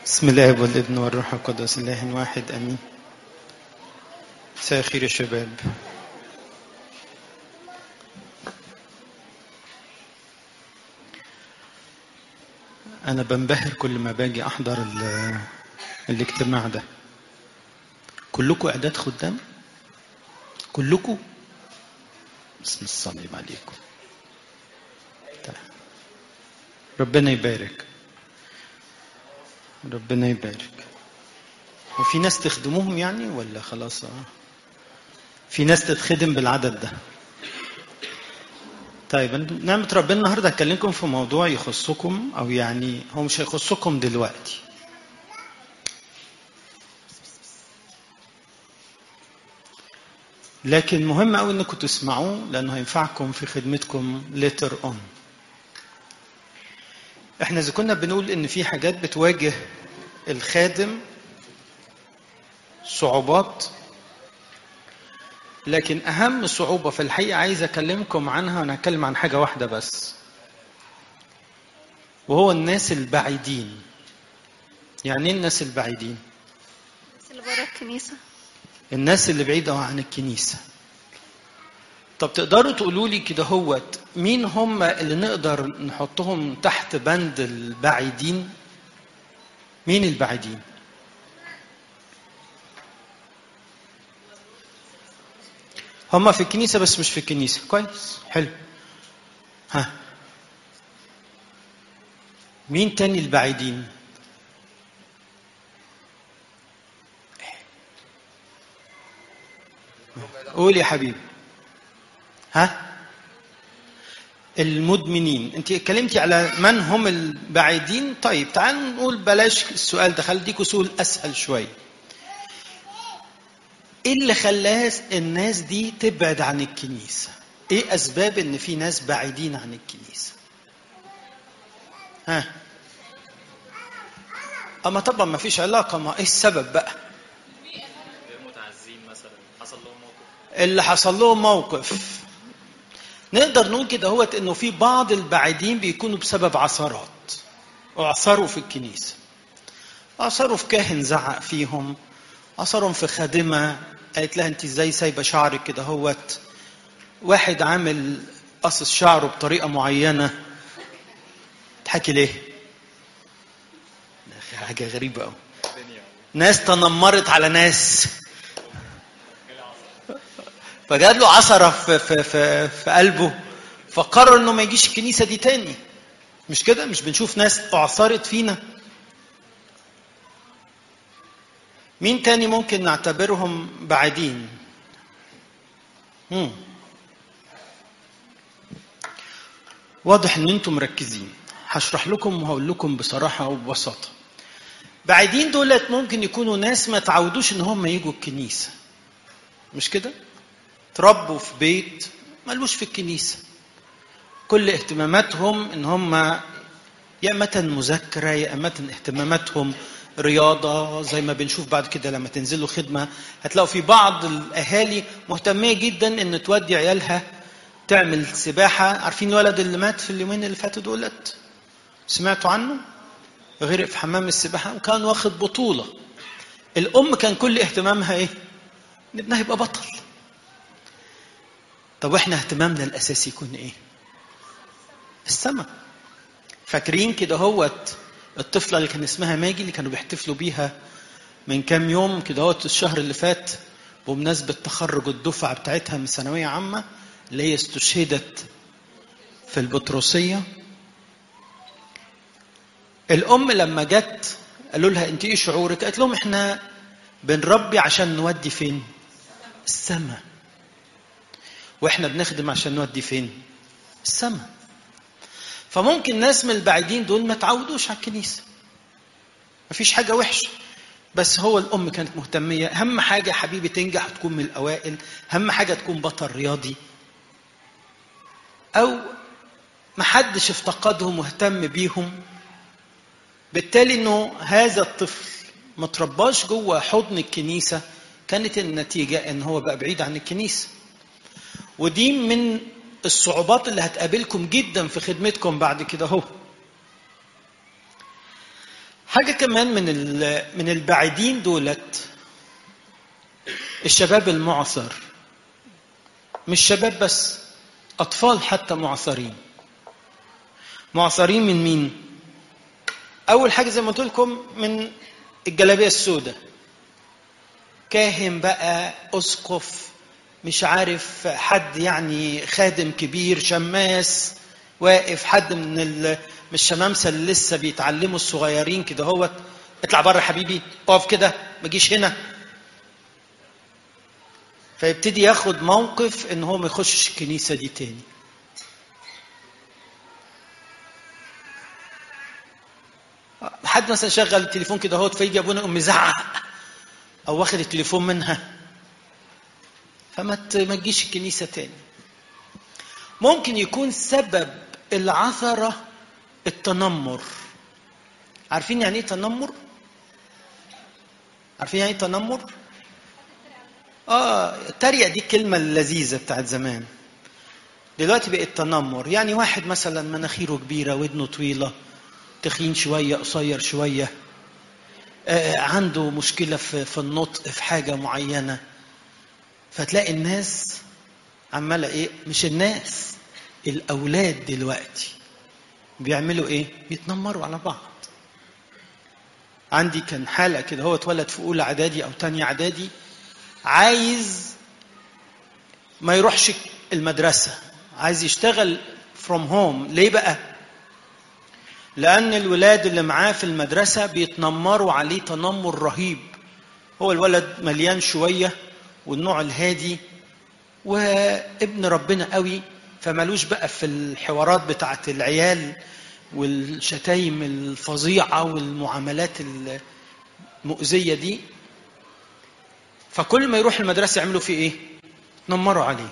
بسم الله والابن والروح القدس الله واحد امين مساء الخير يا شباب انا بنبهر كل ما باجي احضر ال- الاجتماع ده كلكم اعداد خدام كلكم بسم الصليب عليكم طيب. ربنا يبارك ربنا يبارك وفي ناس تخدموهم يعني ولا خلاص آه؟ في ناس تتخدم بالعدد ده طيب نعمة ربنا النهارده هكلمكم في موضوع يخصكم او يعني هو مش هيخصكم دلوقتي لكن مهم قوي انكم تسمعوه لانه هينفعكم في خدمتكم later on احنا اذا كنا بنقول ان في حاجات بتواجه الخادم صعوبات لكن اهم صعوبه في الحقيقه عايز اكلمكم عنها وانا هتكلم عن حاجه واحده بس وهو الناس البعيدين يعني ايه الناس البعيدين الناس اللي بره الكنيسة الناس اللي بعيدة عن الكنيسة طب تقدروا تقولوا لي كده هوت مين هم اللي نقدر نحطهم تحت بند البعيدين مين البعيدين هم في الكنيسة بس مش في الكنيسة كويس حلو ها مين تاني البعيدين قول يا حبيبي ها المدمنين انت اتكلمتي على من هم البعيدين طيب تعالوا نقول بلاش السؤال ده خليكوا سؤال اسهل شويه ايه اللي خلاها الناس دي تبعد عن الكنيسه ايه اسباب ان في ناس بعيدين عن الكنيسه ها اما طبعا ما فيش علاقه ما ايه السبب بقى غير متعزين مثلا حصل لهم موقف اللي حصل لهم موقف نقدر نقول كده هوت انه في بعض البعيدين بيكونوا بسبب عثرات اعثروا في الكنيسه اعثروا في كاهن زعق فيهم اعثرهم في خادمه قالت لها انت ازاي سايبه شعرك كده هوت واحد عامل قصص شعره بطريقه معينه تحكي ليه ده حاجه غريبه قوي ناس تنمرت على ناس فجات له عثره في في في, في قلبه فقرر انه ما يجيش الكنيسه دي تاني مش كده مش بنشوف ناس اعثرت فينا مين تاني ممكن نعتبرهم بعيدين مم. واضح ان انتم مركزين هشرح لكم وهقول لكم بصراحه وببساطه بعيدين دولت ممكن يكونوا ناس ما تعودوش ان هم يجوا الكنيسه مش كده تربوا في بيت ملوش في الكنيسة كل اهتماماتهم ان هم يا متى مذاكرة يا متى اهتماماتهم رياضة زي ما بنشوف بعد كده لما تنزلوا خدمة هتلاقوا في بعض الأهالي مهتمية جدا إن تودي عيالها تعمل سباحة عارفين الولد اللي مات في اليومين اللي فاتوا دولت سمعتوا عنه غرق في حمام السباحة وكان واخد بطولة الأم كان كل اهتمامها إيه؟ إن ابنها يبقى بطل طب واحنا اهتمامنا الاساسي يكون ايه السماء فاكرين كده هوت الطفله اللي كان اسمها ماجي اللي كانوا بيحتفلوا بيها من كام يوم كده هوت الشهر اللي فات بمناسبه تخرج الدفعه بتاعتها من ثانويه عامه اللي هي استشهدت في البطرسيه الام لما جت قالوا لها انت ايه شعورك قالت لهم احنا بنربي عشان نودي فين السماء واحنا بنخدم عشان نودي فين السماء فممكن ناس من البعيدين دول ما تعودوش على الكنيسه مفيش حاجه وحشه بس هو الام كانت مهتميه اهم حاجه يا حبيبي تنجح تكون من الاوائل اهم حاجه تكون بطل رياضي او محدش افتقدهم واهتم بيهم بالتالي انه هذا الطفل ما ترباش جوه حضن الكنيسه كانت النتيجه ان هو بقى بعيد عن الكنيسه ودي من الصعوبات اللي هتقابلكم جدا في خدمتكم بعد كده هو حاجة كمان من ال- من البعيدين دولت الشباب المعثر مش شباب بس أطفال حتى معثرين معثرين من مين؟ أول حاجة زي ما قلت لكم من الجلابية السوداء كاهن بقى أسقف مش عارف حد يعني خادم كبير شماس واقف حد من ال... من الشمامسه اللي لسه بيتعلموا الصغيرين كده هوت اطلع بره يا حبيبي اقف كده ما تجيش هنا فيبتدي ياخد موقف ان هو ما يخشش الكنيسه دي تاني حد مثلا شغل التليفون كده هوت فيجي ابونا يقوم مزعق او واخد التليفون منها فما ت- ما تجيش الكنيسه تاني ممكن يكون سبب العثره التنمر عارفين يعني ايه تنمر عارفين يعني ايه تنمر اه التريقه دي الكلمه اللذيذه بتاعت زمان دلوقتي بقت تنمر يعني واحد مثلا مناخيره كبيره ودنه طويله تخين شويه قصير شويه آه عنده مشكله في في النطق في حاجه معينه فتلاقي الناس عماله ايه مش الناس الاولاد دلوقتي بيعملوا ايه بيتنمروا على بعض عندي كان حالة كده هو اتولد في أولى إعدادي أو تانية إعدادي عايز ما يروحش المدرسة عايز يشتغل فروم هوم ليه بقى؟ لأن الولاد اللي معاه في المدرسة بيتنمروا عليه تنمر رهيب هو الولد مليان شوية والنوع الهادي وابن ربنا قوي فمالوش بقى في الحوارات بتاعت العيال والشتايم الفظيعة والمعاملات المؤذية دي فكل ما يروح المدرسة يعملوا فيه ايه؟ نمروا عليه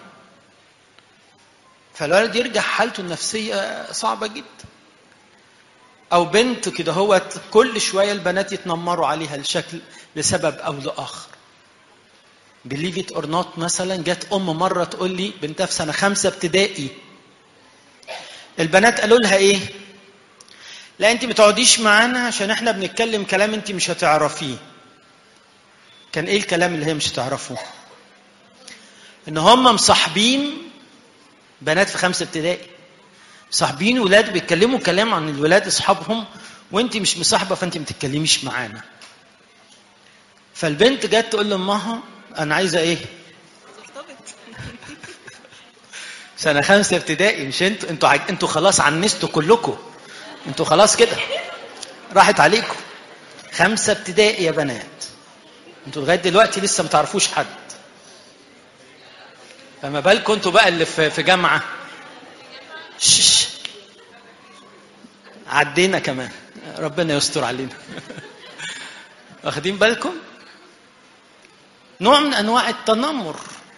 فالولد يرجع حالته النفسية صعبة جدا أو بنت كده هو كل شوية البنات يتنمروا عليها لشكل لسبب أو لآخر بليف ات اور نوت مثلا جت ام مره تقول لي بنتها في سنه خمسه ابتدائي البنات قالوا لها ايه؟ لا انت ما تقعديش معانا عشان احنا بنتكلم كلام انت مش هتعرفيه. كان ايه الكلام اللي هي مش هتعرفوه؟ ان هم مصاحبين بنات في خمسه ابتدائي صاحبين ولاد بيتكلموا كلام عن الولاد اصحابهم وانت مش مصاحبه فانت ما تتكلميش معانا. فالبنت جت تقول لامها انا عايزه ايه؟ سنه خمسه ابتدائي مش انتوا انتوا عج... انتوا خلاص عنستوا كلكم انتوا خلاص كده راحت عليكم خمسه ابتدائي يا بنات انتوا لغايه دلوقتي لسه ما تعرفوش حد فما بالكم انتوا بقى اللي في في جامعه شش. عدينا كمان ربنا يستر علينا واخدين بالكم نوع من انواع التنمر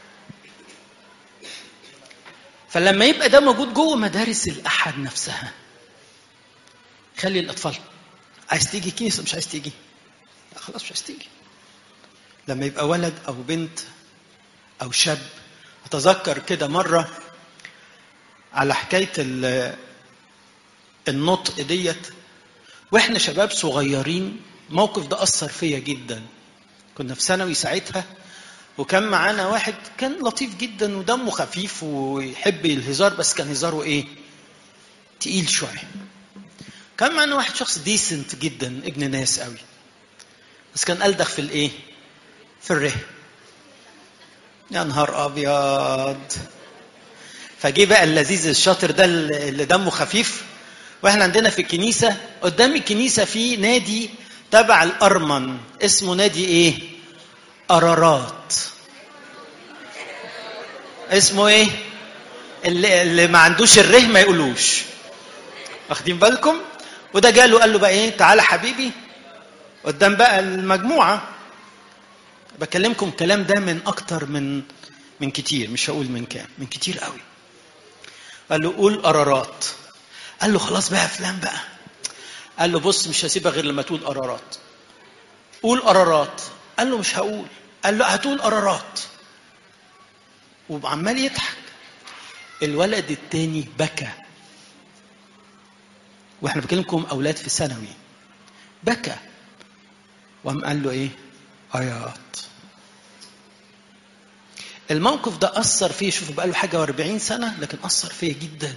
فلما يبقى ده موجود جوه مدارس الاحد نفسها خلي الاطفال عايز تيجي كنيسه مش عايز تيجي لا خلاص مش عايز تيجي لما يبقى ولد او بنت او شاب اتذكر كده مره على حكايه ال- النطق ديت واحنا شباب صغيرين الموقف ده اثر فيا جدا كنا في ثانوي ساعتها وكان معانا واحد كان لطيف جدا ودمه خفيف ويحب الهزار بس كان هزاره ايه تقيل شويه كان معانا واحد شخص ديسنت جدا ابن ناس قوي بس كان ألدغ في الايه في الره يا نهار ابيض فجه بقى اللذيذ الشاطر ده اللي دمه خفيف واحنا عندنا في الكنيسه قدام الكنيسه في نادي تبع الارمن اسمه نادي ايه قرارات اسمه ايه اللي, اللي ما عندوش الره ما يقولوش واخدين بالكم وده جاله قال له بقى ايه تعالى حبيبي قدام بقى المجموعه بكلمكم الكلام ده من اكتر من من كتير مش هقول من كام من كتير قوي قال له قول قرارات قال له خلاص بقى يا فلان بقى قال له بص مش هسيبها غير لما تقول قرارات قول قرارات قال له مش هقول قال له هتقول قرارات وعمال يضحك الولد التاني بكى واحنا بكلمكم اولاد في ثانوي بكى وقام قال له ايه ايات الموقف ده اثر فيه شوفوا بقى له حاجه و40 سنه لكن اثر فيه جدا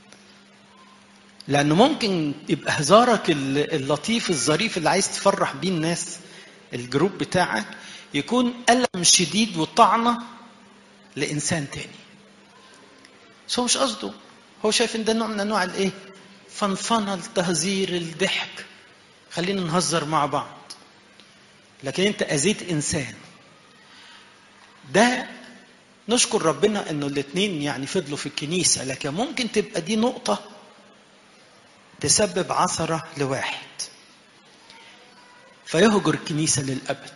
لانه ممكن يبقى هزارك ال- اللطيف الظريف اللي عايز تفرح بيه الناس الجروب بتاعك يكون الم شديد وطعنه لانسان تاني بس هو مش قصده هو شايف ان ده نوع من انواع الايه فنفنه التهزير الضحك خلينا نهزر مع بعض لكن انت اذيت انسان ده نشكر ربنا انه الاثنين يعني فضلوا في الكنيسه لكن ممكن تبقى دي نقطه تسبب عثره لواحد فيهجر الكنيسه للابد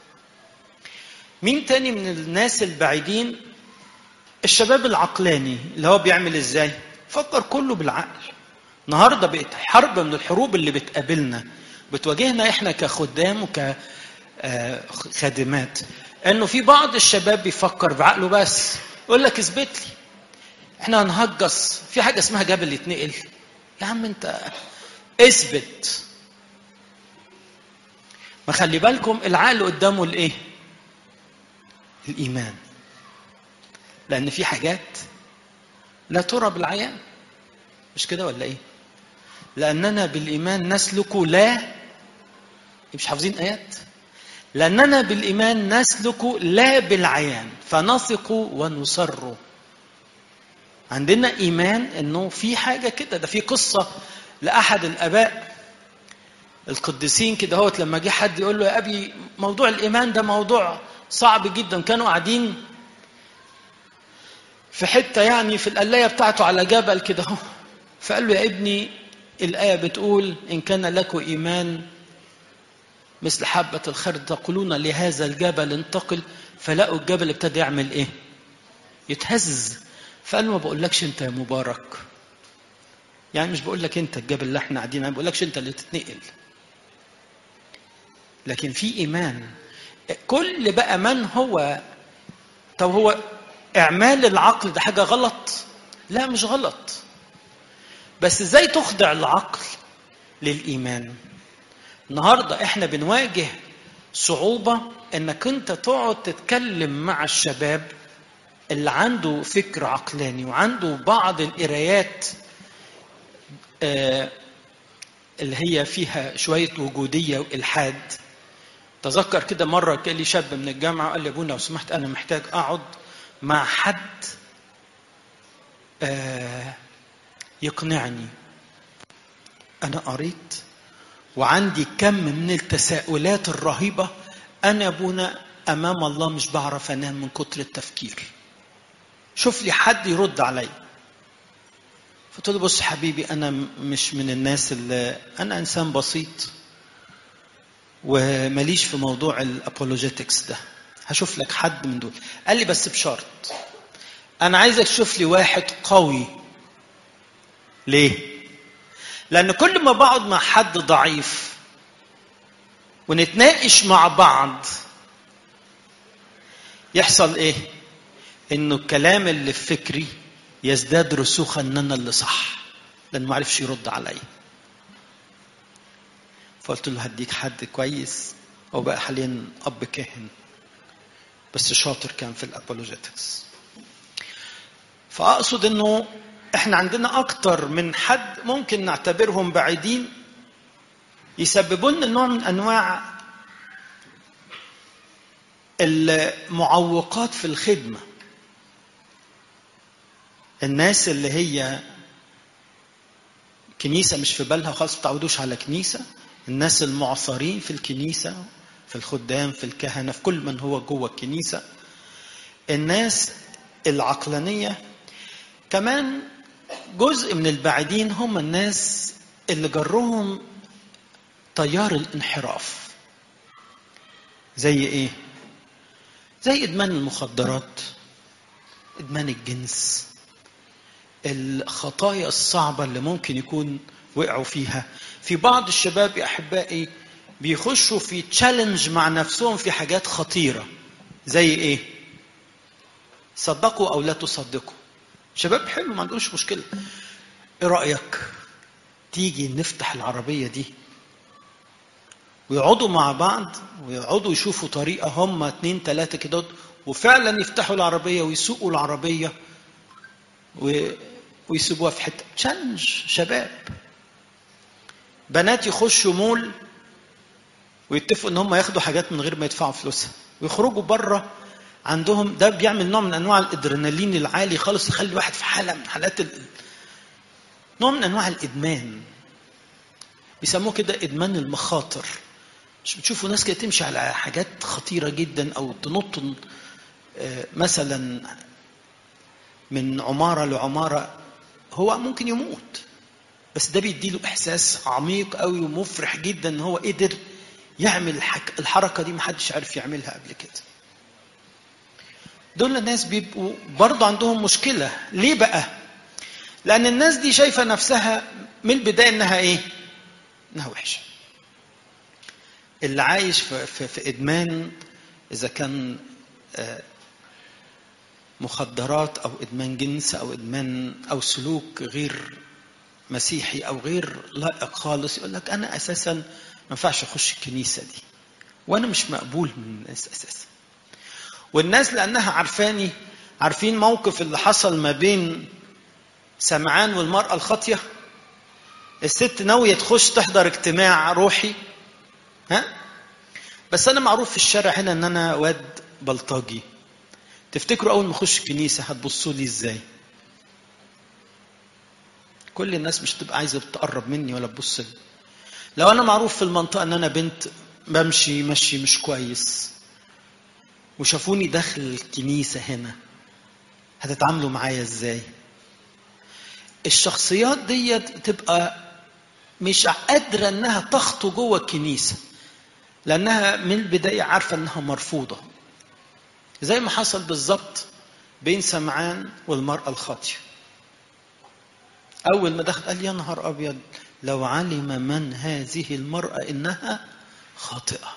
مين تاني من الناس البعيدين الشباب العقلاني اللي هو بيعمل ازاي فكر كله بالعقل النهارده بقت حرب من الحروب اللي بتقابلنا بتواجهنا احنا كخدام وكخادمات انه في بعض الشباب بيفكر بعقله بس يقول لك اثبت لي احنا هنهجص في حاجه اسمها جبل يتنقل يا عم انت اثبت ما خلي بالكم العقل قدامه الايه الايمان لان في حاجات لا ترى بالعيان مش كده ولا ايه لاننا بالايمان نسلك لا مش حافظين ايات لاننا بالايمان نسلك لا بالعيان فنثق ونصر عندنا ايمان انه في حاجه كده ده في قصه لاحد الاباء القديسين كده هوت لما جه حد يقول له يا ابي موضوع الايمان ده موضوع صعب جدا كانوا قاعدين في حته يعني في القلايه بتاعته على جبل كده اهو فقال له يا ابني الايه بتقول ان كان لكم ايمان مثل حبة الخرد تقولون لهذا الجبل انتقل فلقوا الجبل ابتدى يعمل ايه؟ يتهز فقال له ما بقولكش انت يا مبارك يعني مش بقول لك انت الجبل اللي احنا قاعدين ما بقولكش انت اللي تتنقل لكن في ايمان كل بقى من هو طب هو اعمال العقل ده حاجه غلط لا مش غلط بس ازاي تخضع العقل للايمان النهارده احنا بنواجه صعوبه انك انت تقعد تتكلم مع الشباب اللي عنده فكر عقلاني وعنده بعض القرايات آه، اللي هي فيها شويه وجوديه والحاد تذكر كده مره كان لي شاب من الجامعه قال لي ابونا لو سمحت انا محتاج اقعد مع حد آه، يقنعني انا قريت وعندي كم من التساؤلات الرهيبه انا ابونا امام الله مش بعرف انام من كتر التفكير شوف لي حد يرد عليا فقلت له بص حبيبي انا م- مش من الناس اللي انا انسان بسيط ومليش في موضوع الابولوجيتكس ده هشوف لك حد من دول قال لي بس بشرط انا عايزك تشوف لي واحد قوي ليه لان كل ما بقعد مع حد ضعيف ونتناقش مع بعض يحصل ايه انه الكلام اللي في فكري يزداد رسوخا ان انا اللي صح لانه ما عرفش يرد عليا فقلت له هديك حد كويس هو بقى حاليا اب كاهن بس شاطر كان في الابولوجيتكس فاقصد انه احنا عندنا اكتر من حد ممكن نعتبرهم بعيدين يسببوا لنا نوع من انواع المعوقات في الخدمه الناس اللي هي كنيسه مش في بالها خالص ما تعودوش على كنيسه الناس المعصرين في الكنيسه في الخدام في الكهنه في كل من هو جوه الكنيسه الناس العقلانيه كمان جزء من البعيدين هم الناس اللي جرهم تيار الانحراف زي ايه زي ادمان المخدرات ادمان الجنس الخطايا الصعبه اللي ممكن يكون وقعوا فيها في بعض الشباب يا احبائي بيخشوا في تشالنج مع نفسهم في حاجات خطيره زي ايه صدقوا او لا تصدقوا شباب حلو ما عندوش مشكله ايه رايك تيجي نفتح العربيه دي ويقعدوا مع بعض ويقعدوا يشوفوا طريقة هم اتنين تلاتة كده وفعلا يفتحوا العربية ويسوقوا العربية و... ويسيبوها في حتة تشالنج شباب بنات يخشوا مول ويتفقوا ان هم ياخدوا حاجات من غير ما يدفعوا فلوسها ويخرجوا بره عندهم ده بيعمل نوع من انواع الادرينالين العالي خالص يخلي الواحد في حاله من حالات ال... نوع من انواع الادمان بيسموه كده ادمان المخاطر مش بتشوفوا ناس كده تمشي على حاجات خطيره جدا او تنط آه، مثلا من عماره لعماره هو ممكن يموت بس ده بيديله احساس عميق قوي ومفرح جدا ان هو قدر يعمل الحك... الحركه دي محدش عارف يعملها قبل كده دول الناس بيبقوا برضه عندهم مشكله ليه بقى لان الناس دي شايفه نفسها من البدايه انها ايه انها وحشه اللي عايش في, في, في ادمان اذا كان آه، مخدرات او ادمان جنس او ادمان او سلوك غير مسيحي او غير لائق خالص يقول لك انا اساسا ما ينفعش اخش الكنيسه دي وانا مش مقبول من الناس اساسا والناس لانها عارفاني عارفين موقف اللي حصل ما بين سمعان والمراه الخاطيه الست ناويه تخش تحضر اجتماع روحي ها بس انا معروف في الشارع هنا ان انا واد بلطجي تفتكروا اول ما اخش الكنيسه هتبصوا لي ازاي كل الناس مش تبقى عايزه تقرب مني ولا تبص لي لو انا معروف في المنطقه ان انا بنت بمشي مشي مش كويس وشافوني داخل الكنيسه هنا هتتعاملوا معايا ازاي الشخصيات دي تبقى مش قادره انها تخطو جوه الكنيسه لانها من البدايه عارفه انها مرفوضه زي ما حصل بالظبط بين سمعان والمراه الخاطيه اول ما دخل قال يا نهار ابيض لو علم من هذه المراه انها خاطئه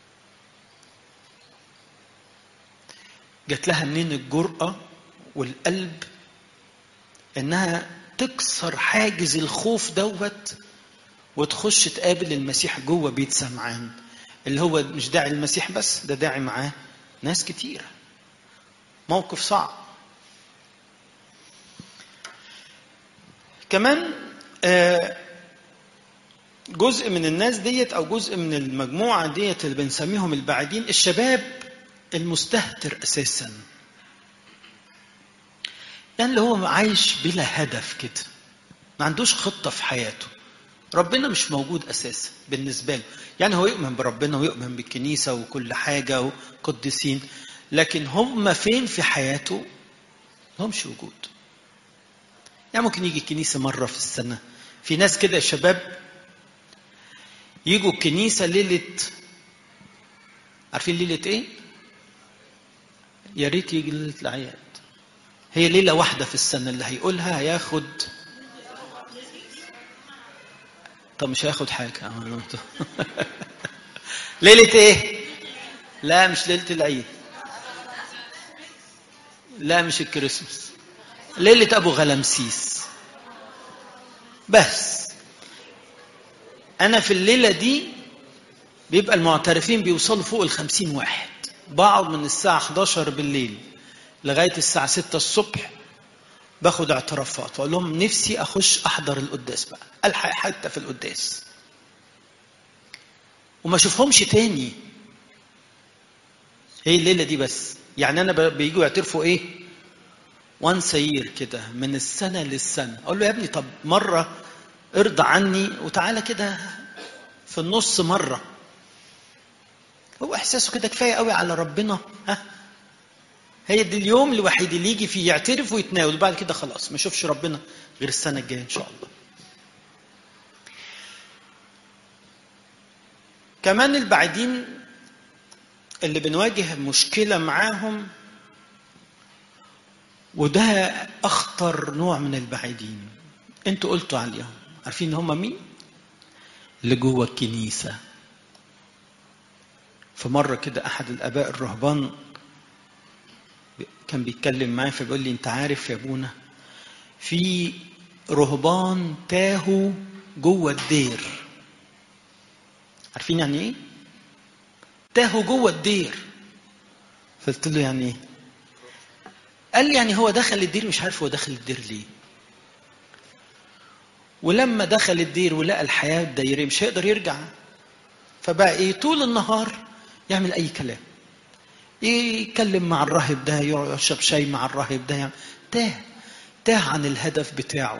جات لها منين الجرأة والقلب إنها تكسر حاجز الخوف دوت وتخش تقابل المسيح جوه بيت سمعان اللي هو مش داعي المسيح بس ده داعي معاه ناس كتيرة موقف صعب كمان آه، جزء من الناس ديت او جزء من المجموعه ديت اللي بنسميهم البعيدين الشباب المستهتر اساسا يعني اللي هو عايش بلا هدف كده ما عندوش خطه في حياته ربنا مش موجود اساسا بالنسبه له يعني هو يؤمن بربنا ويؤمن بالكنيسه وكل حاجه وقديسين لكن هم فين في حياته لهمش وجود يعني ممكن يجي الكنيسه مره في السنه في ناس كده شباب يجوا الكنيسه ليله عارفين ليله ايه يا ريت يجي ليله الاعياد هي ليله واحده في السنه اللي هيقولها هياخد طب مش هياخد حاجه ليله ايه لا مش ليله العيد لا مش الكريسماس ليله ابو غلمسيس بس انا في الليله دي بيبقى المعترفين بيوصلوا فوق الخمسين واحد بقعد من الساعة 11 بالليل لغاية الساعة 6 الصبح باخد اعترافات واقول لهم نفسي اخش احضر القداس بقى الحق حتى في القداس وما اشوفهمش تاني هي الليله دي بس يعني انا ب- بيجوا يعترفوا ايه وان سير كده من السنه للسنه اقول له يا ابني طب مره ارضى عني وتعالى كده في النص مره هو احساسه كده كفايه قوي على ربنا ها هي دي اليوم الوحيد اللي يجي فيه يعترف ويتناول وبعد كده خلاص ما يشوفش ربنا غير السنه الجايه ان شاء الله كمان البعيدين اللي بنواجه مشكلة معاهم وده أخطر نوع من البعيدين انتوا قلتوا عليهم عارفين هم مين؟ اللي جوه الكنيسة في مرة كده أحد الآباء الرهبان كان بيتكلم معايا فبيقول لي أنت عارف يا أبونا في رهبان تاهوا جوه الدير عارفين يعني ايه تاهوا جوه الدير فقلت له يعني ايه قال لي يعني هو دخل الدير مش عارف هو دخل الدير ليه ولما دخل الدير ولقى الحياة الدايرية مش هيقدر يرجع فبقى ايه طول النهار يعمل اي كلام يتكلم مع الراهب ده يشرب شاي مع الراهب ده يعني تاه تاه عن الهدف بتاعه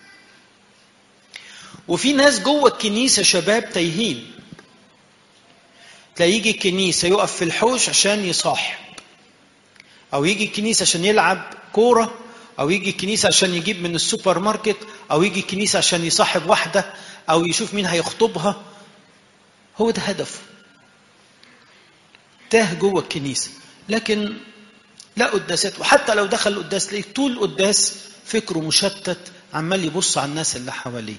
وفي ناس جوه الكنيسة شباب تايهين تلاقي يجي الكنيسة يقف في الحوش عشان يصاحب أو يجي الكنيسة عشان يلعب كورة أو يجي الكنيسة عشان يجيب من السوبر ماركت أو يجي الكنيسة عشان يصاحب واحدة أو يشوف مين هيخطبها هو ده هدفه تاه جوه الكنيسة لكن لا قداسات وحتى لو دخل القداس تلاقيه طول القداس فكره مشتت عمال يبص على الناس اللي حواليه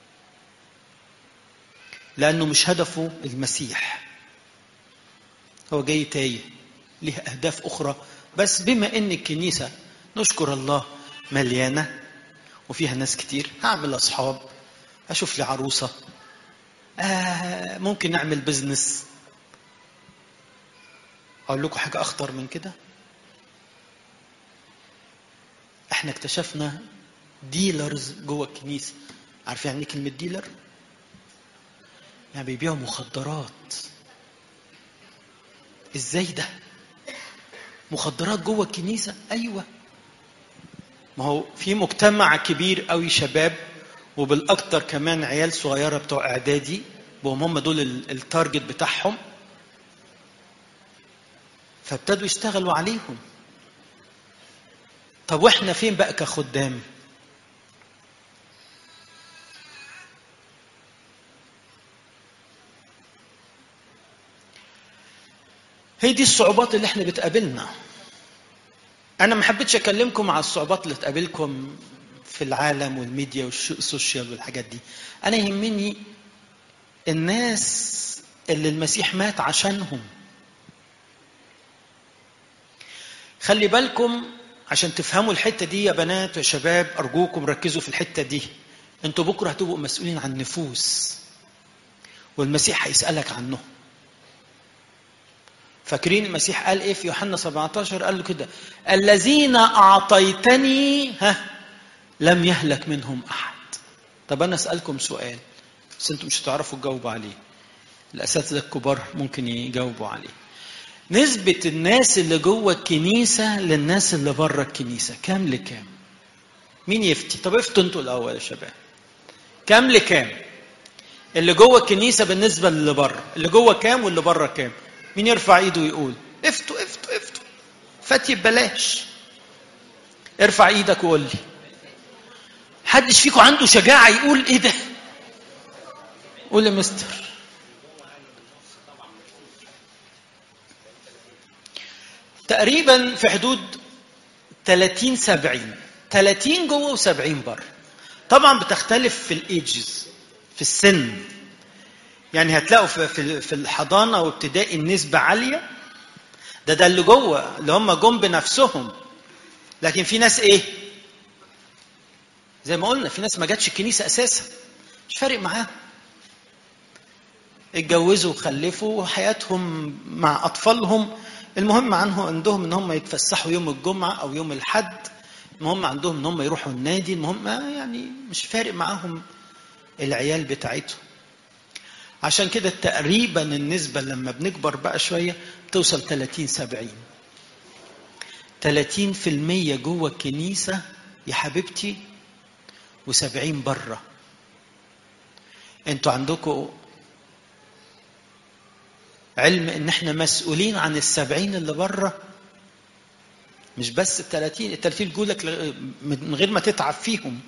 لأنه مش هدفه المسيح هو جاي تايه ليه أهداف أخرى بس بما إن الكنيسة نشكر الله مليانة وفيها ناس كتير هعمل أصحاب أشوف لي عروسة آه ممكن نعمل بزنس أقول لكم حاجة أخطر من كده احنا اكتشفنا ديلرز جوه الكنيسة عارف يعني ايه كلمة ديلر؟ يعني بيبيعوا مخدرات ازاي ده؟ مخدرات جوه الكنيسة؟ أيوه ما هو في مجتمع كبير قوي شباب وبالأكتر كمان عيال صغيرة بتوع إعدادي وهم هم دول التارجت بتاعهم فابتدوا يشتغلوا عليهم طب واحنا فين بقى كخدام هي دي الصعوبات اللي احنا بتقابلنا انا ما حبيتش اكلمكم على الصعوبات اللي تقابلكم في العالم والميديا والسوشيال والحاجات دي انا يهمني الناس اللي المسيح مات عشانهم خلي بالكم عشان تفهموا الحته دي يا بنات ويا شباب ارجوكم ركزوا في الحته دي انتوا بكره هتبقوا مسؤولين عن نفوس والمسيح هيسالك عنهم فاكرين المسيح قال ايه في يوحنا 17 قال له كده الذين اعطيتني ها لم يهلك منهم احد طب انا اسالكم سؤال بس انتم مش هتعرفوا تجاوبوا عليه الاساتذه الكبار ممكن يجاوبوا عليه نسبة الناس اللي جوه الكنيسة للناس اللي بره الكنيسة كام لكام؟ مين يفتي؟ طب افتوا انتوا الأول يا شباب. كام لكام؟ اللي جوه الكنيسة بالنسبة للي بره، اللي جوه كام واللي بره كام؟ مين يرفع ايده ويقول؟ افتوا افتوا افتوا. فتي ببلاش. ارفع ايدك وقول لي. حدش فيكم عنده شجاعة يقول ايه ده؟ قول يا مستر. تقريبا في حدود 30 70 30 جوه و70 بره طبعا بتختلف في الايدجز في السن يعني هتلاقوا في في في الحضانه وابتدائي النسبه عاليه ده ده اللي جوه اللي هم جم بنفسهم لكن في ناس ايه زي ما قلنا في ناس ما جاتش الكنيسه اساسا مش فارق معاهم اتجوزوا وخلفوا وحياتهم مع اطفالهم المهم عنه عندهم ان هم يتفسحوا يوم الجمعه او يوم الاحد المهم عندهم ان هم يروحوا النادي المهم يعني مش فارق معاهم العيال بتاعتهم عشان كده تقريبا النسبة لما بنكبر بقى شوية توصل 30 70 30 في المية جوه الكنيسة يا حبيبتي وسبعين بره انتوا عندكم علم ان احنا مسؤولين عن السبعين اللي بره مش بس التلاتين التلاتين يقولك من غير ما تتعب فيهم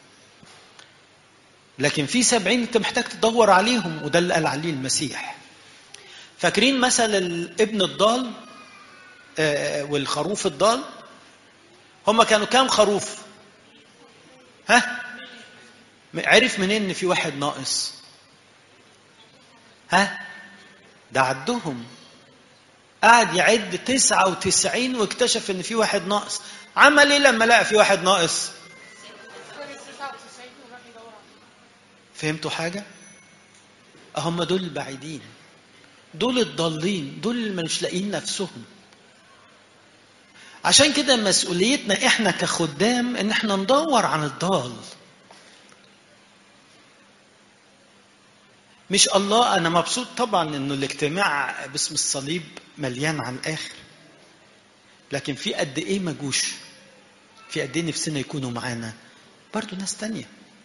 لكن في سبعين انت محتاج تدور عليهم وده اللي قال عليه المسيح فاكرين مثل الابن الضال والخروف الضال هما كانوا كام خروف ها عرف منين ان في واحد ناقص ها ده عدهم قعد يعد تسعة وتسعين واكتشف ان في واحد ناقص عمل ايه لما لقى في واحد ناقص فهمتوا حاجة هم دول البعيدين دول الضالين دول اللي مش لاقيين نفسهم عشان كده مسؤوليتنا احنا كخدام ان احنا ندور عن الضال مش الله انا مبسوط طبعا انه الاجتماع باسم الصليب مليان على الاخر لكن في قد ايه ما جوش في قد ايه نفسنا يكونوا معانا برضو ناس تانية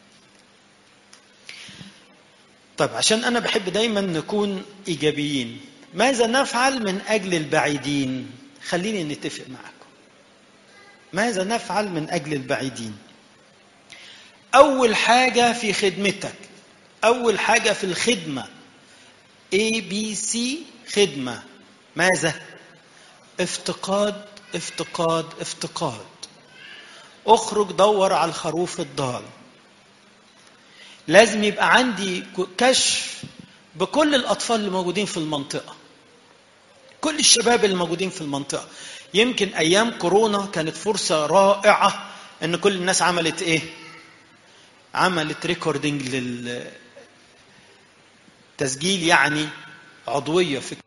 طيب عشان انا بحب دايما نكون ايجابيين ماذا نفعل من اجل البعيدين خليني نتفق معكم ماذا نفعل من اجل البعيدين اول حاجه في خدمتك اول حاجه في الخدمه A B C خدمه ماذا افتقاد افتقاد افتقاد اخرج دور على الخروف الضال لازم يبقى عندي كشف بكل الاطفال اللي موجودين في المنطقه كل الشباب اللي موجودين في المنطقه يمكن ايام كورونا كانت فرصه رائعه ان كل الناس عملت ايه عملت ريكوردنج لل تسجيل يعني عضويه في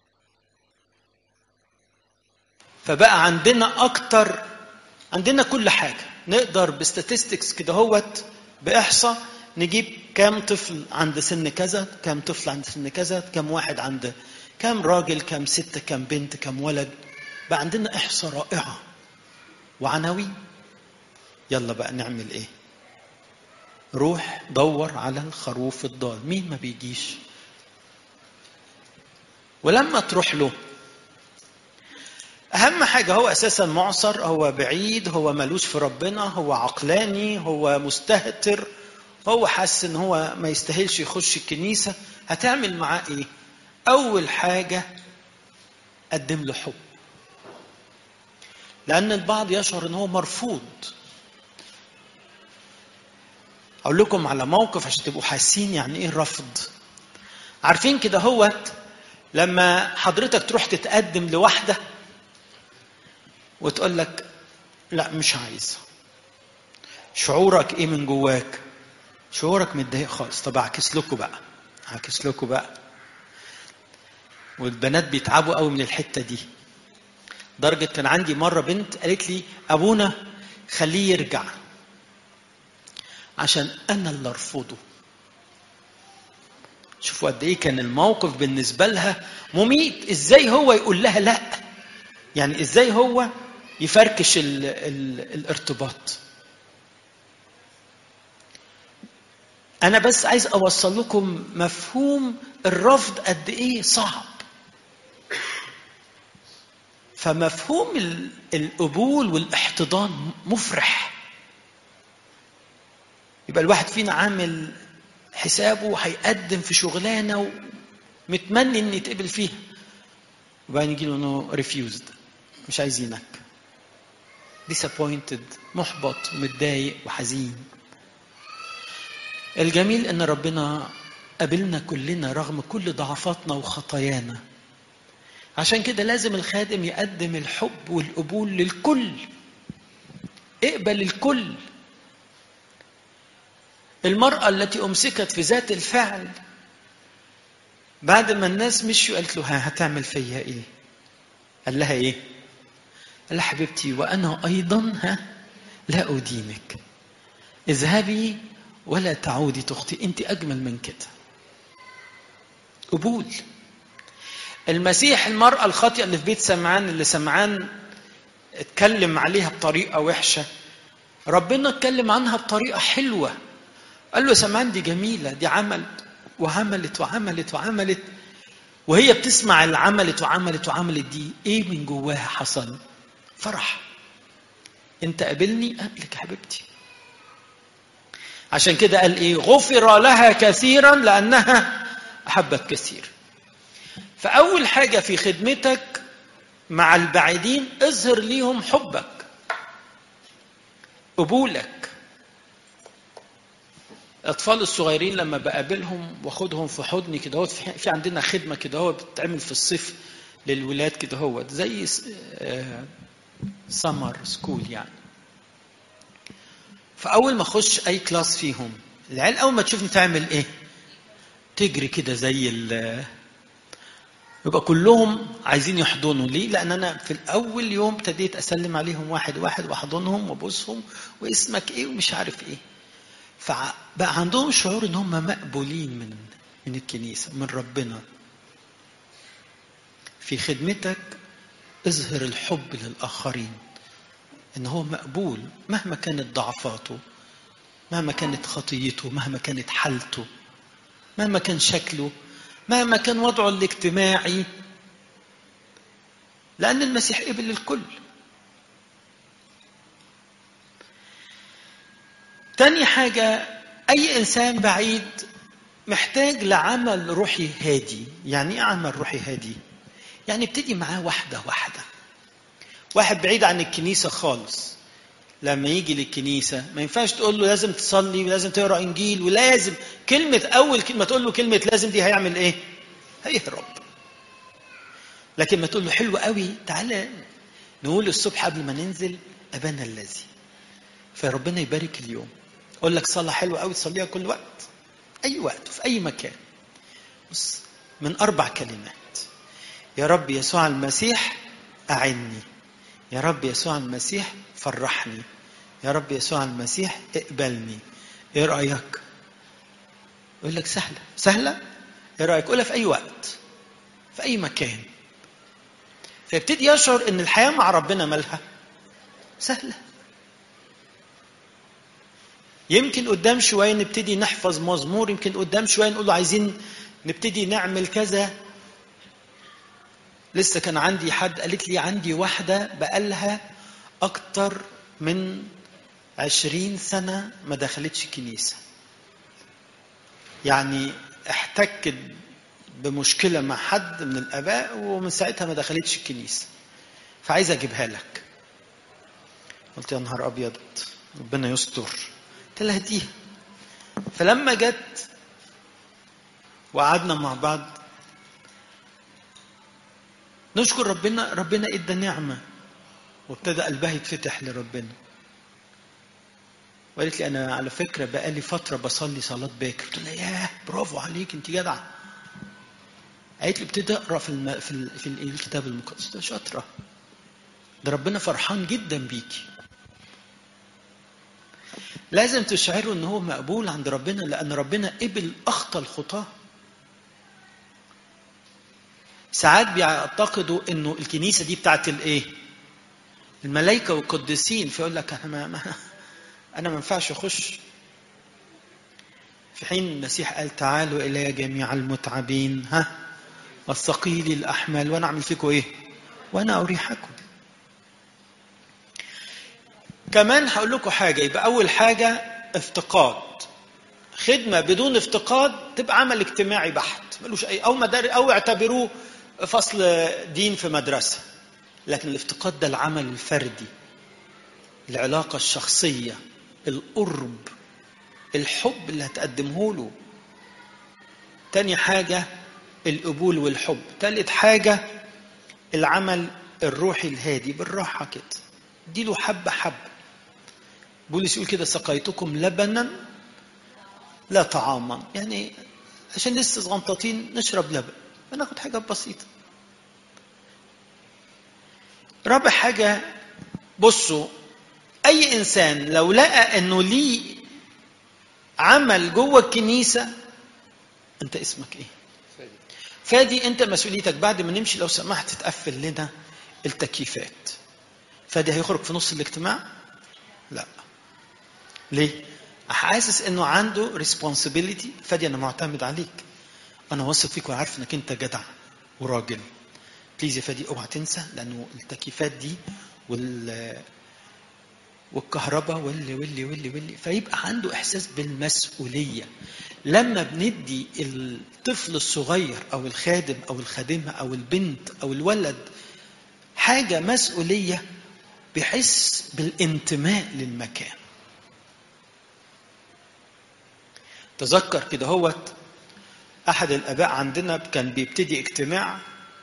فبقى عندنا اكتر عندنا كل حاجه نقدر بستاتستكس كده هوت باحصاء نجيب كام طفل عند سن كذا كام طفل عند سن كذا كام واحد عند كام راجل كام ست كام بنت كام ولد بقى عندنا احصاء رائعه وعناوين يلا بقى نعمل ايه روح دور على الخروف الضال مين ما بيجيش ولما تروح له اهم حاجه هو اساسا معصر هو بعيد هو ملوش في ربنا هو عقلاني هو مستهتر هو حاسس ان هو ما يستاهلش يخش الكنيسه هتعمل معاه ايه اول حاجه قدم له حب لان البعض يشعر ان هو مرفوض اقول لكم على موقف عشان تبقوا حاسين يعني ايه الرفض عارفين كده هوت لما حضرتك تروح تتقدم لواحده وتقول لك لا مش عايز شعورك ايه من جواك شعورك متضايق خالص طب اعكس لكم بقى اعكس لكم بقى والبنات بيتعبوا قوي من الحته دي درجه كان عندي مره بنت قالت لي ابونا خليه يرجع عشان انا اللي ارفضه شوفوا قد ايه كان الموقف بالنسبه لها مميت ازاي هو يقول لها لا يعني ازاي هو يفركش ال ال الارتباط انا بس عايز اوصل لكم مفهوم الرفض قد ايه صعب فمفهوم ال- القبول والاحتضان مفرح يبقى الواحد فينا عامل حسابه هيقدم في شغلانه ومتمني ان يتقبل فيها وبعدين يجي له انه ريفيوزد مش عايزينك disappointed محبط ومتضايق وحزين الجميل ان ربنا قابلنا كلنا رغم كل ضعفاتنا وخطايانا عشان كده لازم الخادم يقدم الحب والقبول للكل اقبل الكل المرأة التي أمسكت في ذات الفعل بعد ما الناس مشوا قالت له ها هتعمل فيا ايه قال لها ايه قال لها حبيبتي وانا ايضا ها لا ادينك اذهبي ولا تعودي تخطي انت اجمل من كده قبول المسيح المرأة الخاطئة اللي في بيت سمعان اللي سمعان اتكلم عليها بطريقة وحشة ربنا اتكلم عنها بطريقة حلوة قال له سمعان دي جميلة دي عملت وعملت وعملت وعملت وهي بتسمع اللي عملت وعملت وعملت دي ايه من جواها حصل فرح انت قابلني قبلك يا حبيبتي عشان كده قال ايه غفر لها كثيرا لانها احبت كثير فاول حاجه في خدمتك مع البعيدين اظهر ليهم حبك قبولك الاطفال الصغيرين لما بقابلهم واخدهم في حضني كده هو في عندنا خدمه كده هو بتتعمل في الصيف للولاد كده هو زي سمر سكول يعني فاول ما اخش اي كلاس فيهم العيال اول ما تشوفني تعمل ايه تجري كده زي ال يبقى كلهم عايزين يحضنوا ليه؟ لأن أنا في الأول يوم ابتديت أسلم عليهم واحد واحد وأحضنهم وأبوسهم واسمك إيه ومش عارف إيه. فبقى عندهم شعور إن هم مقبولين من من الكنيسة من ربنا. في خدمتك اظهر الحب للآخرين. إن هو مقبول مهما كانت ضعفاته مهما كانت خطيته مهما كانت حالته مهما كان شكله مهما كان وضعه الاجتماعي لأن المسيح قبل الكل تاني حاجة أي إنسان بعيد محتاج لعمل روحي هادي يعني إيه عمل روحي هادي؟ يعني ابتدي معاه واحدة واحدة واحد بعيد عن الكنيسة خالص لما يجي للكنيسة ما ينفعش تقول له لازم تصلي ولازم تقرأ إنجيل ولازم كلمة أول كلمة تقول له كلمة لازم دي هيعمل إيه؟ هيهرب لكن ما تقول له حلو قوي تعالى نقول الصبح قبل ما ننزل أبانا الذي فربنا يبارك اليوم أقول لك صلاة حلوة قوي تصليها كل وقت أي وقت في أي مكان بص من أربع كلمات يا رب يسوع المسيح أعني يا رب يسوع المسيح فرحني يا رب يسوع المسيح اقبلني ايه رايك يقول لك سهله سهله ايه رايك قولها في اي وقت في اي مكان فيبتدي يشعر ان الحياه مع ربنا مالها سهله يمكن قدام شويه نبتدي نحفظ مزمور يمكن قدام شويه نقول له عايزين نبتدي نعمل كذا لسه كان عندي حد قالت لي عندي واحدة بقالها أكتر من عشرين سنة ما دخلتش كنيسة يعني احتكت بمشكلة مع حد من الآباء ومن ساعتها ما دخلتش الكنيسة فعايز أجيبها لك قلت يا نهار أبيض ربنا يستر قلت لها دي فلما جت وقعدنا مع بعض نشكر ربنا ربنا ادى نعمه وابتدى قلبها يتفتح لربنا وقالت لي انا على فكره بقالي فتره بصلي صلاه باكر قلت لها ياه برافو عليك انت جدعه قالت لي ابتدي اقرا في الم... في, ال... في ال... الكتاب المقدس ده شاطره ده ربنا فرحان جدا بيكي لازم تشعروا ان هو مقبول عند ربنا لان ربنا قبل اخطى الخطاه ساعات بيعتقدوا انه الكنيسه دي بتاعت الايه الملائكه والقديسين فيقول لك انا ما, ما انا ما ينفعش اخش في حين المسيح قال تعالوا الي جميع المتعبين ها والثقيل الاحمال وانا اعمل فيكم ايه وانا اريحكم كمان هقول لكم حاجه يبقى اول حاجه افتقاد خدمه بدون افتقاد تبقى عمل اجتماعي بحت ملوش اي او مدار او اعتبروه فصل دين في مدرسه لكن الافتقاد ده العمل الفردي العلاقه الشخصيه القرب الحب اللي هتقدمه له تاني حاجه القبول والحب تالت حاجه العمل الروحي الهادي بالراحه كده اديله حبه حبه بولس يقول كده سقيتكم لبنا لا طعاما يعني عشان لسه صغنطاطين نشرب لبن بناخد حاجة بسيطة رابع حاجة بصوا أي إنسان لو لقى إنه ليه عمل جوه الكنيسة أنت اسمك إيه؟ فادي أنت مسؤوليتك بعد ما نمشي لو سمحت تقفل لنا التكييفات فادي هيخرج في نص الاجتماع؟ لا ليه؟ حاسس انه عنده ريسبونسبيلتي فادي انا معتمد عليك انا واثق فيك وعارف انك انت جدع وراجل بليز يا فادي اوعى تنسى لانه التكييفات دي وال والكهرباء واللي واللي واللي واللي فيبقى عنده احساس بالمسؤوليه لما بندي الطفل الصغير او الخادم او الخادمه او البنت او الولد حاجه مسؤوليه بيحس بالانتماء للمكان تذكر كده هوت احد الاباء عندنا كان بيبتدي اجتماع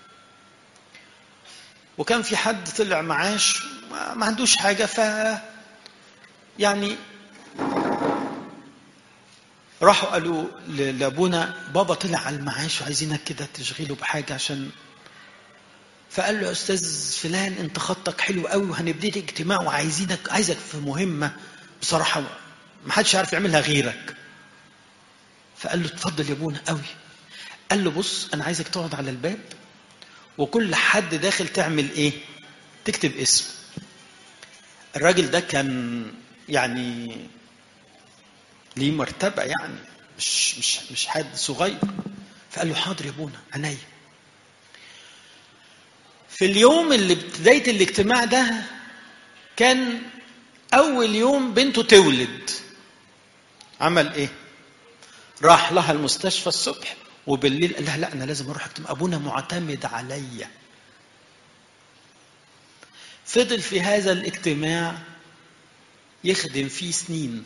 وكان في حد طلع معاش ما عندوش حاجه ف يعني راحوا قالوا ل- لابونا بابا طلع على المعاش وعايزينك كده تشغله بحاجه عشان فقال له يا استاذ فلان انت خطك حلو قوي وهنبتدي اجتماع وعايزينك عايزك في مهمه بصراحه ما حدش عارف يعملها غيرك فقال له اتفضل يا ابونا قوي قال له بص انا عايزك تقعد على الباب وكل حد داخل تعمل ايه تكتب اسمه الراجل ده كان يعني ليه مرتبه يعني مش مش مش حد صغير فقال له حاضر يا ابونا عينيا في اليوم اللي بدايه الاجتماع ده كان اول يوم بنته تولد عمل ايه راح لها المستشفى الصبح وبالليل قال لها لا انا لازم اروح اجتماع ابونا معتمد عليا فضل في هذا الاجتماع يخدم فيه سنين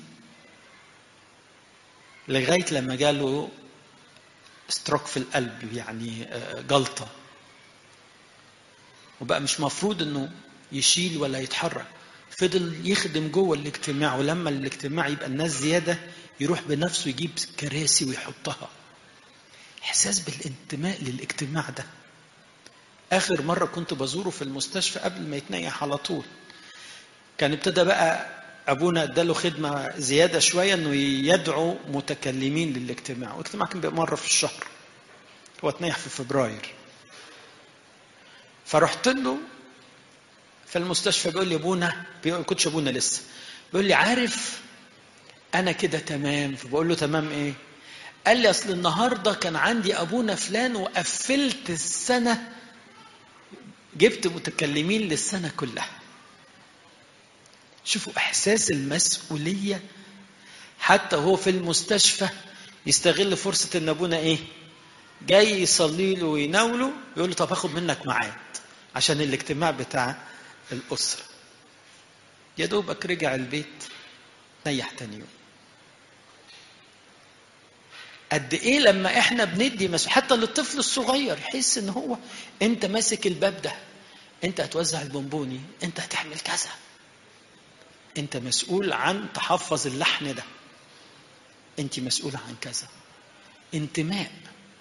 لغايه لما جاله ستروك في القلب يعني آه، جلطه وبقى مش مفروض انه يشيل ولا يتحرك فضل يخدم جوه الاجتماع ولما الاجتماع يبقى الناس زياده يروح بنفسه يجيب كراسي ويحطها احساس بالانتماء للاجتماع ده اخر مره كنت بزوره في المستشفى قبل ما يتنيح على طول كان ابتدى بقى ابونا اداله خدمه زياده شويه انه يدعو متكلمين للاجتماع والاجتماع كان بيبقى مره في الشهر هو اتنيح في فبراير فرحت له في المستشفى بيقول لي ابونا بيقول كنتش ابونا لسه بيقول لي عارف انا كده تمام فبقول له تمام ايه قال لي اصل النهارده كان عندي ابونا فلان وقفلت السنه جبت متكلمين للسنه كلها شوفوا احساس المسؤوليه حتى هو في المستشفى يستغل فرصه ان ابونا ايه جاي يصلي له ويناوله يقول له طب هاخد منك ميعاد عشان الاجتماع بتاع الاسره يا دوبك رجع البيت نيح تاني يوم قد ايه لما احنا بندي مسؤول حتى للطفل الصغير يحس ان هو انت ماسك الباب ده انت هتوزع البونبوني انت هتعمل كذا انت مسؤول عن تحفظ اللحن ده انت مسؤولة عن كذا انتماء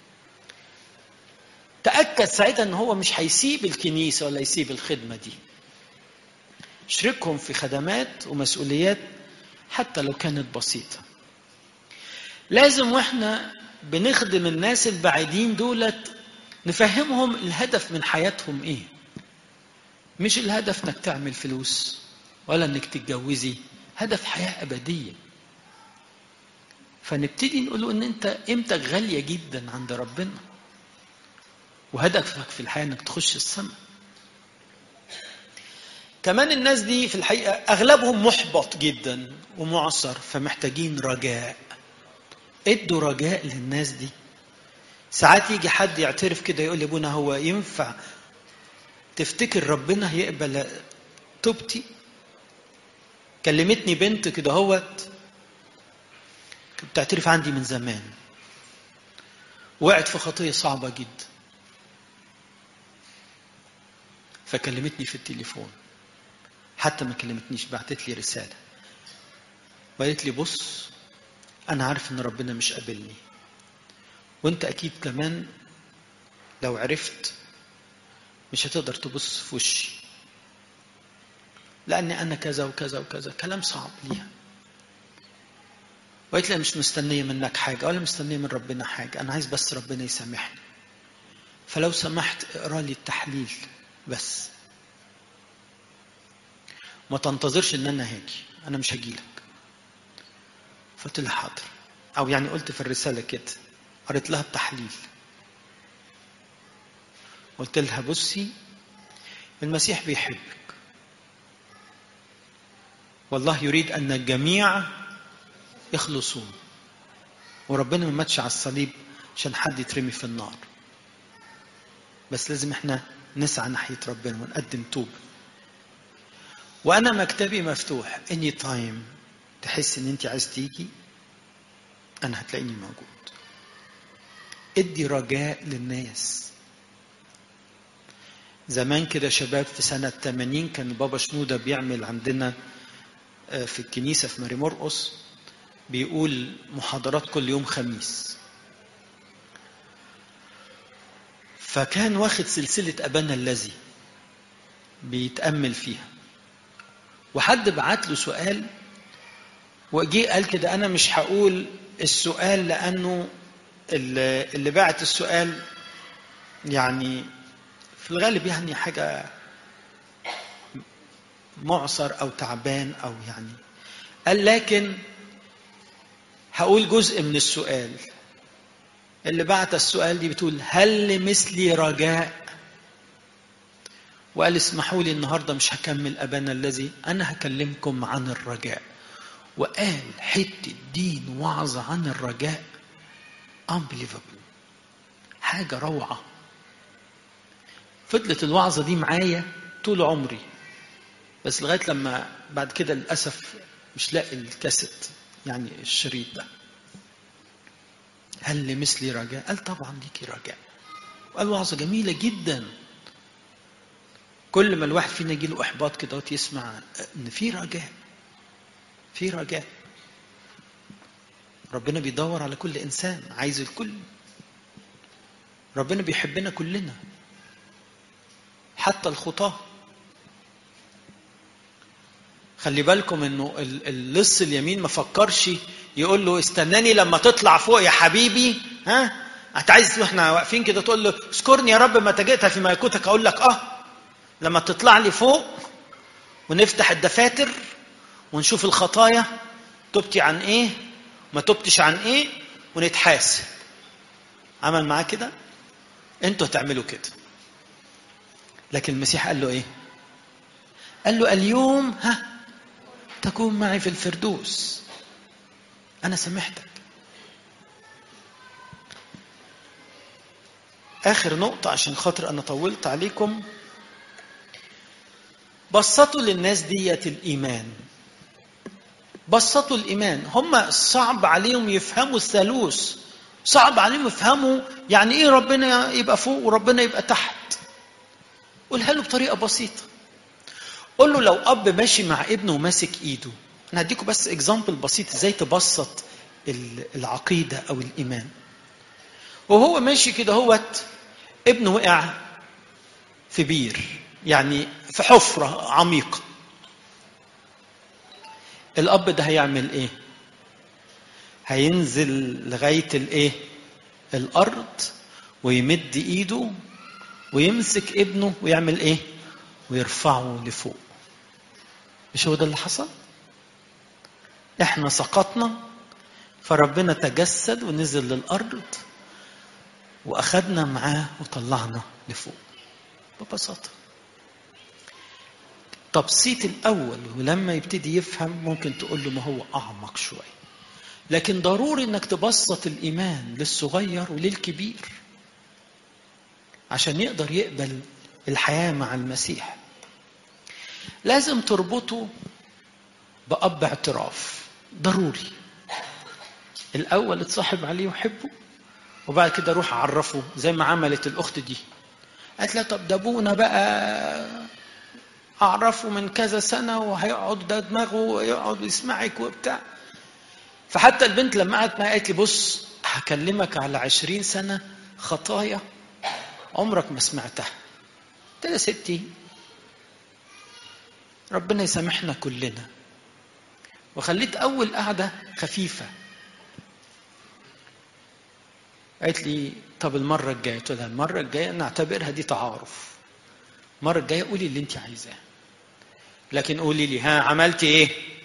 تأكد ساعتها ان هو مش هيسيب الكنيسة ولا يسيب الخدمة دي شركهم في خدمات ومسؤوليات حتى لو كانت بسيطة لازم واحنا بنخدم الناس البعيدين دولت نفهمهم الهدف من حياتهم ايه مش الهدف انك تعمل فلوس ولا انك تتجوزي هدف حياة أبدية فنبتدي نقول له ان انت قيمتك غالية جدا عند ربنا وهدفك في الحياة انك تخش السماء كمان الناس دي في الحقيقة أغلبهم محبط جدا ومعصر فمحتاجين رجاء ادوا رجاء للناس دي ساعات يجي حد يعترف كده يقول لي ابونا هو ينفع تفتكر ربنا يقبل توبتي كلمتني بنت كده هوت كانت بتعترف عندي من زمان وقعت في خطية صعبة جدا فكلمتني في التليفون حتى ما كلمتنيش بعتت لي رسالة وقالت لي بص أنا عارف إن ربنا مش قابلني وأنت أكيد كمان لو عرفت مش هتقدر تبص في وشي لأني أنا كذا وكذا وكذا كلام صعب ليها وقالت لي أنا مش مستنية منك حاجة ولا مستنية من ربنا حاجة أنا عايز بس ربنا يسامحني فلو سمحت اقرا لي التحليل بس ما تنتظرش ان انا هاجي انا مش هجيلك فقلت لها حاضر او يعني قلت في الرساله كده قريت لها التحليل قلت لها بصي المسيح بيحبك والله يريد ان الجميع يخلصون وربنا ما ماتش على الصليب عشان حد يترمي في النار بس لازم احنا نسعى ناحيه ربنا ونقدم توبه وانا مكتبي مفتوح اني تايم تحس ان انت عايز تيجي انا هتلاقيني موجود ادي رجاء للناس زمان كده شباب في سنة 80 كان بابا شنودة بيعمل عندنا في الكنيسة في ماري مرقص بيقول محاضرات كل يوم خميس فكان واخد سلسلة أبانا الذي بيتأمل فيها وحد بعت له سؤال وجي قال كده أنا مش هقول السؤال لأنه اللي اللي بعت السؤال يعني في الغالب يعني حاجة معصر أو تعبان أو يعني قال لكن هقول جزء من السؤال اللي بعت السؤال دي بتقول هل لمثلي رجاء وقال اسمحوا لي النهارده مش هكمل ابانا الذي انا هكلمكم عن الرجاء وقال حته دين وعظ عن الرجاء unbelievable حاجه روعه فضلت الوعظه دي معايا طول عمري بس لغايه لما بعد كده للاسف مش لاقي الكاسيت يعني الشريط ده هل لمثلي رجاء؟ قال طبعا ليكي رجاء. وقال وعظة جميلة جدا. كل ما الواحد فينا يجي له إحباط كده يسمع إن في رجاء. في رجاء. ربنا بيدور على كل إنسان عايز الكل. ربنا بيحبنا كلنا. حتى الخطاة. خلي بالكم انه اللص اليمين ما فكرش يقول له استناني لما تطلع فوق يا حبيبي ها انت عايز واحنا واقفين كده تقول له اذكرني يا رب متى جئت في ملكوتك اقول لك اه لما تطلع لي فوق ونفتح الدفاتر ونشوف الخطايا تبتي عن ايه ما تبتش عن ايه ونتحاسب عمل معاه كده انتوا هتعملوا كده لكن المسيح قال له ايه قال له اليوم ها تكون معي في الفردوس أنا سامحتك آخر نقطة عشان خاطر أنا طولت عليكم بسطوا للناس ديت الإيمان بسطوا الإيمان هم صعب عليهم يفهموا الثالوث صعب عليهم يفهموا يعني إيه ربنا يبقى فوق وربنا يبقى تحت قولها له بطريقة بسيطة قول له لو اب ماشي مع ابنه وماسك ايده انا هديكم بس اكزامبل بسيط ازاي تبسط العقيده او الايمان وهو ماشي كده هوت ابنه وقع في بير يعني في حفره عميقه الاب ده هيعمل ايه هينزل لغايه الايه الارض ويمد ايده ويمسك ابنه ويعمل ايه ويرفعه لفوق مش هو ده اللي حصل احنا سقطنا فربنا تجسد ونزل للارض واخدنا معاه وطلعنا لفوق ببساطه التبسيط الاول ولما يبتدي يفهم ممكن تقول له ما هو اعمق شويه لكن ضروري انك تبسط الايمان للصغير وللكبير عشان يقدر يقبل الحياه مع المسيح لازم تربطه بأب اعتراف ضروري الأول اتصاحب عليه وحبه وبعد كده روح عرفه زي ما عملت الأخت دي قالت لها طب ده أبونا بقى أعرفه من كذا سنة وهيقعد ده دماغه يقعد يسمعك وبتاع فحتى البنت لما قعدت معايا قالت لي بص هكلمك على عشرين سنة خطايا عمرك ما سمعتها قلت لها ستي ربنا يسامحنا كلنا وخليت اول قعده خفيفه قالت لي طب المره الجايه قلت لها المره الجايه نعتبرها دي تعارف المره الجايه قولي اللي انت عايزاه لكن قولي لي ها عملتي ايه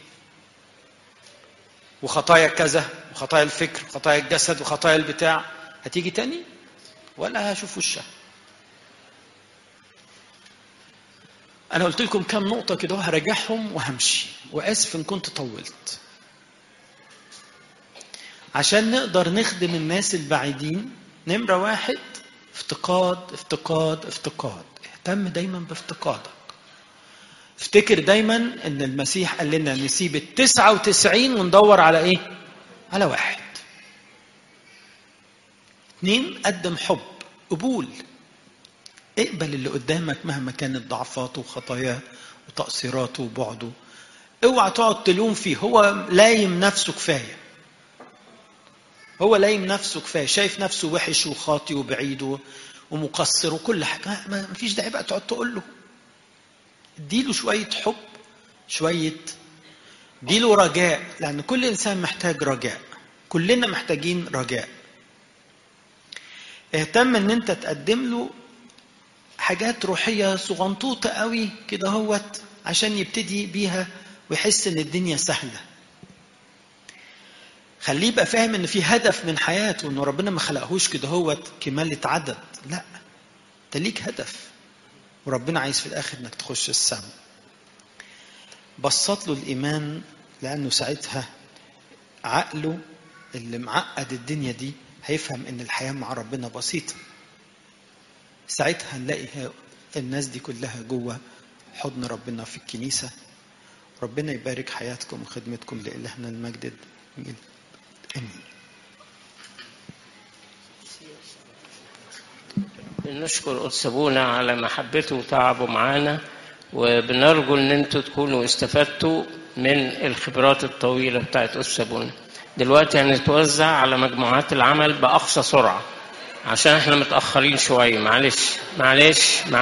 وخطايا كذا وخطايا الفكر وخطايا الجسد وخطايا البتاع هتيجي تاني ولا هشوف وشها انا قلت لكم كام نقطه كده هراجعهم وهمشي واسف ان كنت طولت عشان نقدر نخدم الناس البعيدين نمره واحد افتقاد افتقاد افتقاد اهتم دايما بافتقادك افتكر دايما ان المسيح قال لنا نسيب التسعة وتسعين وندور على ايه على واحد اتنين قدم حب قبول اقبل اللي قدامك مهما كانت ضعفاته وخطاياه وتقصيراته وبعده اوعى تقعد تلوم فيه هو لايم نفسه كفايه هو لايم نفسه كفايه شايف نفسه وحش وخاطي وبعيد و- ومقصر وكل حاجه ما- ما فيش داعي بقى تقعد تقول له اديله شويه حب شويه اديله رجاء لان كل انسان محتاج رجاء كلنا محتاجين رجاء اهتم ان انت تقدم له حاجات روحيه صغنطوطه قوي كده هوت عشان يبتدي بيها ويحس ان الدنيا سهله خليه يبقى فاهم ان في هدف من حياته ان ربنا ما خلقهوش كده هوت كمالة عدد لا انت ليك هدف وربنا عايز في الاخر انك تخش السماء بسط له الايمان لانه ساعتها عقله اللي معقد الدنيا دي هيفهم ان الحياه مع ربنا بسيطه ساعتها هنلاقي ها- الناس دي كلها جوه حضن ربنا في الكنيسه ربنا يبارك حياتكم وخدمتكم لإلهنا المجد الجميل امين بنشكر قدس ابونا على محبته وتعبه معانا وبنرجو ان انتوا تكونوا استفدتوا من الخبرات الطويله بتاعت قدس ابونا دلوقتي هنتوزع على مجموعات العمل باقصى سرعه عشان احنا متاخرين شويه معلش معلش